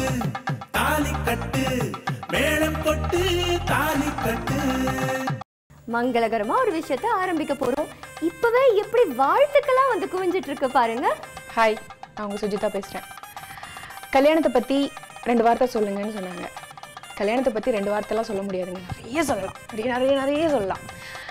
தாலி கட்டு மேளம் கொட்டு தாலி கட்டு மங்களகரமா ஒரு விஷயத்த ஆரம்பிக்க போறோம் இப்பவே எப்படி வாழ்த்துக்கெல்லாம் வந்து குவிஞ்சிட்டு இருக்கு பாருங்க ஹாய் நான் உங்கள் சுஜிதா பேசுகிறேன் கல்யாணத்தை பற்றி ரெண்டு வார்த்தை சொல்லுங்கன்னு சொன்னாங்க கல்யாணத்தை பற்றி ரெண்டு வார்த்தைலாம் சொல்ல முடியாதுங்க நிறைய சொல்லலாம் நிறைய நிறைய நிறைய சொல்லலாம்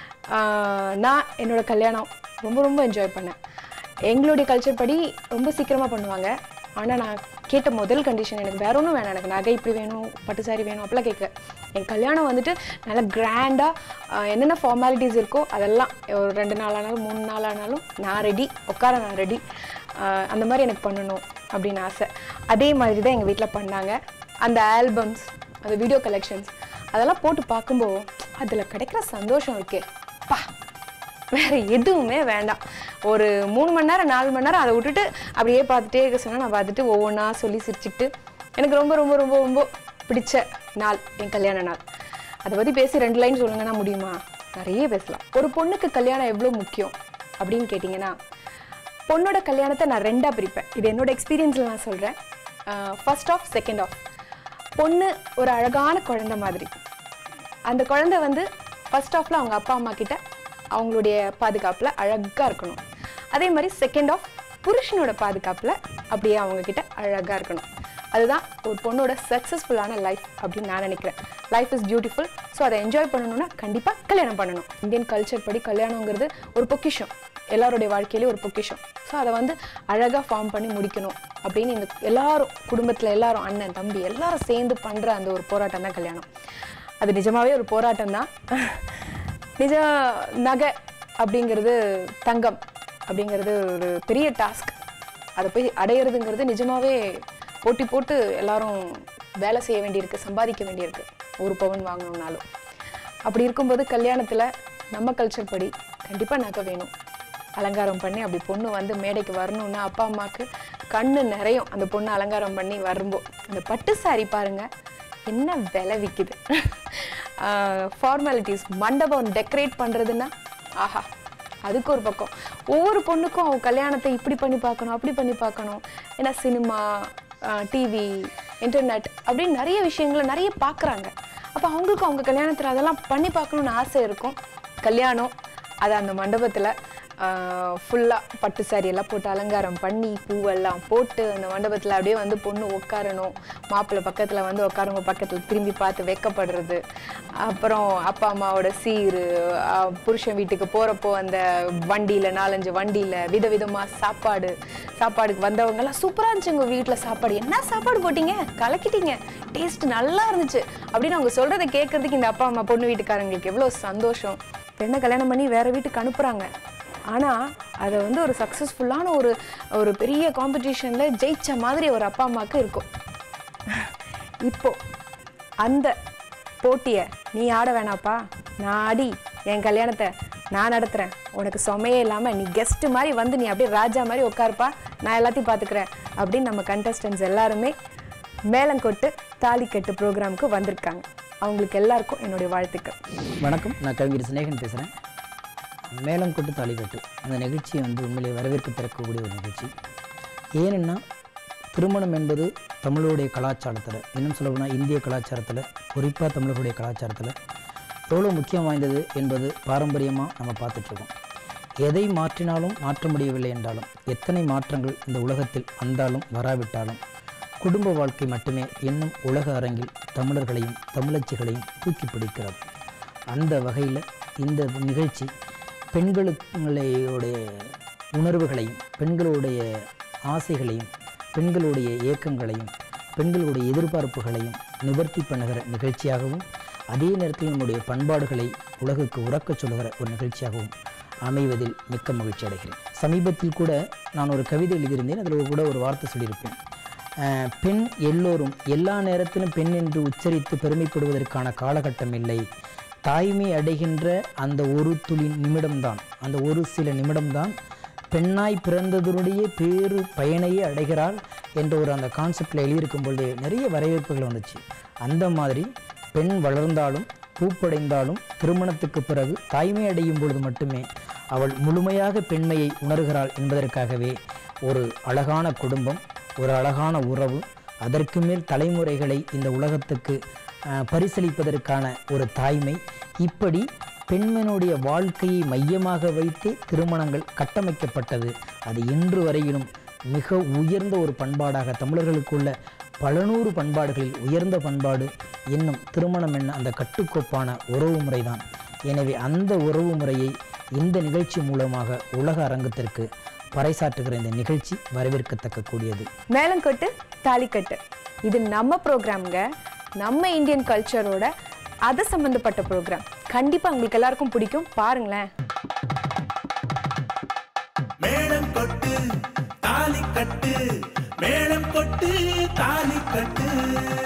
ஆஹ் நான் என்னோட கல்யாணம் ரொம்ப ரொம்ப என்ஜாய் பண்ணேன் எங்களுடைய கல்ச்சர் படி ரொம்ப சீக்கிரமாக பண்ணுவாங்க ஆனால் நான் கேட்ட முதல் கண்டிஷன் எனக்கு வேற ஒன்றும் வேணாம் எனக்கு நகை இப்படி வேணும் பட்டு சாரி வேணும் அப்படிலாம் கேட்கல என் கல்யாணம் வந்துட்டு நல்லா கிராண்டாக என்னென்ன ஃபார்மாலிட்டிஸ் இருக்கோ அதெல்லாம் ஒரு ரெண்டு நாள் ஆனாலும் மூணு நாள் ஆனாலும் நான் ரெடி உட்கார நான் ரெடி அந்த மாதிரி எனக்கு பண்ணணும் அப்படின்னு ஆசை அதே மாதிரி தான் எங்கள் வீட்டில் பண்ணாங்க அந்த ஆல்பம்ஸ் அந்த வீடியோ கலெக்ஷன்ஸ் அதெல்லாம் போட்டு பார்க்கும்போது அதில் கிடைக்கிற சந்தோஷம் இருக்கே பா வேற எதுவுமே வேண்டாம் ஒரு மூணு மணி நேரம் நாலு மணி நேரம் அதை விட்டுட்டு அப்படியே பார்த்துட்டே இருக்க சொன்னால் நான் பார்த்துட்டு ஒவ்வொன்றா சொல்லி சிரிச்சுட்டு எனக்கு ரொம்ப ரொம்ப ரொம்ப ரொம்ப பிடிச்ச நாள் என் கல்யாண நாள் அதை பற்றி பேசி ரெண்டு லைன் சொல்லுங்கன்னா முடியுமா நிறைய பேசலாம் ஒரு பொண்ணுக்கு கல்யாணம் எவ்வளோ முக்கியம் அப்படின்னு கேட்டிங்கன்னா பொண்ணோட கல்யாணத்தை நான் ரெண்டாக பிரிப்பேன் இது என்னோட எக்ஸ்பீரியன்ஸில் நான் சொல்கிறேன் ஃபர்ஸ்ட் ஆஃப் செகண்ட் ஆஃப் பொண்ணு ஒரு அழகான குழந்தை மாதிரி அந்த குழந்தை வந்து ஃபர்ஸ்ட் ஆஃப்ல அவங்க அப்பா அம்மா கிட்ட அவங்களுடைய பாதுகாப்பில் அழகாக இருக்கணும் அதே மாதிரி செகண்ட் ஆஃப் புருஷனோட பாதுகாப்பில் அப்படியே அவங்க கிட்ட அழகாக இருக்கணும் அதுதான் ஒரு பொண்ணோட சக்ஸஸ்ஃபுல்லான லைஃப் அப்படின்னு நான் நினைக்கிறேன் லைஃப் இஸ் பியூட்டிஃபுல் ஸோ அதை என்ஜாய் பண்ணணும்னா கண்டிப்பாக கல்யாணம் பண்ணணும் இந்தியன் கல்ச்சர் படி கல்யாணங்கிறது ஒரு பொக்கிஷம் எல்லாருடைய வாழ்க்கையிலேயும் ஒரு பொக்கிஷம் ஸோ அதை வந்து அழகாக ஃபார்ம் பண்ணி முடிக்கணும் அப்படின்னு இந்த எல்லாரும் குடும்பத்தில் எல்லாரும் அண்ணன் தம்பி எல்லாரும் சேர்ந்து பண்ணுற அந்த ஒரு போராட்டம் தான் கல்யாணம் அது நிஜமாவே ஒரு போராட்டம் தான் நிஜ நகை அப்படிங்கிறது தங்கம் அப்படிங்கிறது ஒரு பெரிய டாஸ்க் அதை போய் அடையிறதுங்கிறது நிஜமாவே போட்டி போட்டு எல்லாரும் வேலை செய்ய வேண்டியிருக்கு சம்பாதிக்க வேண்டியிருக்கு ஒரு பவுன் வாங்கணும்னாலும் அப்படி இருக்கும்போது கல்யாணத்தில் நம்ம கல்ச்சர் படி கண்டிப்பாக நகை வேணும் அலங்காரம் பண்ணி அப்படி பொண்ணு வந்து மேடைக்கு வரணும்னா அப்பா அம்மாவுக்கு கண்ணு நிறையும் அந்த பொண்ணு அலங்காரம் பண்ணி வரும்போது அந்த பட்டு சாரி பாருங்க என்ன விலை விற்கிது ஃபார்மாலிட்டிஸ் மண்டபம் டெக்கரேட் பண்ணுறதுன்னா ஆஹா அதுக்கு ஒரு பக்கம் ஒவ்வொரு பொண்ணுக்கும் அவங்க கல்யாணத்தை இப்படி பண்ணி பார்க்கணும் அப்படி பண்ணி பார்க்கணும் ஏன்னா சினிமா டிவி இன்டர்நெட் அப்படின்னு நிறைய விஷயங்களை நிறைய பார்க்குறாங்க அப்போ அவங்களுக்கும் அவங்க கல்யாணத்தில் அதெல்லாம் பண்ணி பார்க்கணுன்னு ஆசை இருக்கும் கல்யாணம் அது அந்த மண்டபத்தில் ஃபுல்லாக பட்டு சாரி எல்லாம் போட்டு அலங்காரம் பண்ணி பூவெல்லாம் போட்டு அந்த மண்டபத்தில் அப்படியே வந்து பொண்ணு உட்காரணும் மாப்பிள்ளை பக்கத்தில் வந்து உட்காரவங்க பக்கத்தில் திரும்பி பார்த்து வெக்கப்படுறது அப்புறம் அப்பா அம்மாவோட சீர் அஹ், புருஷன் வீட்டுக்கு போகிறப்போ அந்த வண்டியில் நாலஞ்சு வண்டியில் விதவிதமாக சாப்பாடு சாப்பாடுக்கு வந்தவங்கெல்லாம் சூப்பராக இருந்துச்சு உங்கள் வீட்டில் சாப்பாடு என்ன சாப்பாடு போட்டீங்க கலக்கிட்டீங்க டேஸ்ட் நல்லா இருந்துச்சு அப்படின்னு அவங்க சொல்கிறத கேட்கறதுக்கு இந்த அப்பா அம்மா பொண்ணு வீட்டுக்காரங்களுக்கு எவ்வளோ சந்தோஷம் பெண்ணை கல்யாணம் பண்ணி வேற வீட்டுக்கு அனுப்புகிறாங்க ஆனால் அதை வந்து ஒரு சக்ஸஸ்ஃபுல்லான ஒரு ஒரு பெரிய காம்படிஷனில் ஜெயிச்ச மாதிரி ஒரு அப்பா அம்மாவுக்கு இருக்கும் இப்போ அந்த போட்டியை நீ ஆட வேணாப்பா நான் ஆடி என் கல்யாணத்தை நான் நடத்துகிறேன் உனக்கு சுமையே இல்லாமல் நீ கெஸ்ட் மாதிரி வந்து நீ அப்படியே ராஜா மாதிரி உட்காருப்பா நான் எல்லாத்தையும் பார்த்துக்கிறேன் அப்படின்னு நம்ம கண்டஸ்டன்ஸ் எல்லாருமே மேலங்கொட்டு தாலிக்கட்டு ப்ரோக்ராமுக்கு வந்திருக்காங்க அவங்களுக்கு எல்லாருக்கும் என்னுடைய வாழ்த்துக்கள் வணக்கம் நான் கவிஞர் சிநேகன் பேசுகிறேன் மேளம் கொட்டு தாலிக்கட்டு அந்த நிகழ்ச்சி வந்து உண்மையிலே வரவேற்க திறக்கக்கூடிய ஒரு நிகழ்ச்சி ஏனென்னா திருமணம் என்பது தமிழருடைய கலாச்சாரத்தில் இன்னும் சொல்லப்போனால் இந்திய கலாச்சாரத்தில் குறிப்பாக தமிழர்களுடைய கலாச்சாரத்தில் எவ்வளோ முக்கியம் வாய்ந்தது என்பது பாரம்பரியமாக நம்ம பார்த்துட்ருக்கோம் எதை மாற்றினாலும் மாற்ற முடியவில்லை என்றாலும் எத்தனை மாற்றங்கள் இந்த உலகத்தில் வந்தாலும் வராவிட்டாலும் குடும்ப வாழ்க்கை மட்டுமே இன்னும் உலக அரங்கில் தமிழர்களையும் தமிழச்சிகளையும் தூக்கி பிடிக்கிறது அந்த வகையில் இந்த நிகழ்ச்சி பெண்களுடைய உணர்வுகளையும் பெண்களுடைய ஆசைகளையும் பெண்களுடைய இயக்கங்களையும் பெண்களுடைய எதிர்பார்ப்புகளையும் நிவர்த்தி பண்ணுகிற நிகழ்ச்சியாகவும் அதே நேரத்தில் நம்முடைய பண்பாடுகளை உலகுக்கு உறக்கச் சொல்லுகிற ஒரு நிகழ்ச்சியாகவும் அமைவதில் மிக்க மகிழ்ச்சி அடைகிறேன் சமீபத்தில் கூட நான் ஒரு கவிதை எழுதியிருந்தேன் அதில் கூட ஒரு வார்த்தை சொல்லியிருப்பேன் அஹ், பெண் எல்லோரும் எல்லா நேரத்திலும் பெண் என்று உச்சரித்து பெருமைப்படுவதற்கான காலகட்டம் இல்லை தாய்மை அடைகின்ற அந்த ஒரு துளி நிமிடம்தான் அந்த ஒரு சில நிமிடம்தான் பெண்ணாய் பிறந்ததனுடைய பேரு பயனையே அடைகிறாள் என்ற ஒரு அந்த கான்செப்டில் எழுதியிருக்கும் பொழுது நிறைய வரவேற்புகள் வந்துச்சு அந்த மாதிரி பெண் வளர்ந்தாலும் பூப்படைந்தாலும் திருமணத்துக்கு பிறகு தாய்மை அடையும் பொழுது மட்டுமே அவள் முழுமையாக பெண்மையை உணர்கிறாள் என்பதற்காகவே ஒரு அழகான குடும்பம் ஒரு அழகான உறவு அதற்கு மேல் தலைமுறைகளை இந்த உலகத்துக்கு அஹ், பரிசளிப்பதற்கான ஒரு தாய்மை இப்படி பெண்மனுடைய வாழ்க்கையை மையமாக வைத்து திருமணங்கள் கட்டமைக்கப்பட்டது அது இன்று வரையிலும் மிக உயர்ந்த ஒரு பண்பாடாக தமிழர்களுக்குள்ள பல நூறு பண்பாடுகளில் உயர்ந்த பண்பாடு என்னும் திருமணம் என்ன அந்த கட்டுக்கோப்பான உறவு முறைதான் எனவே அந்த உறவு முறையை இந்த நிகழ்ச்சி மூலமாக உலக அரங்கத்திற்கு பறைசாற்றுகிற இந்த நிகழ்ச்சி வரவேற்கத்தக்க கூடியது மேளங்கட்டு தாலிக்கட்டு இது நம்ம ப்ரோக்ராம்ங்க நம்ம இந்தியன் கல்ச்சரோட அது சம்மந்தப்பட்ட ப்ரோக்ராம் கண்டிப்பாக உங்களுக்கு எல்லாருக்கும் பிடிக்கும் பாருங்களேன் மேளம் கொட்டு தாலி கட்டு மேளம் கொட்டு தாலி கட்டு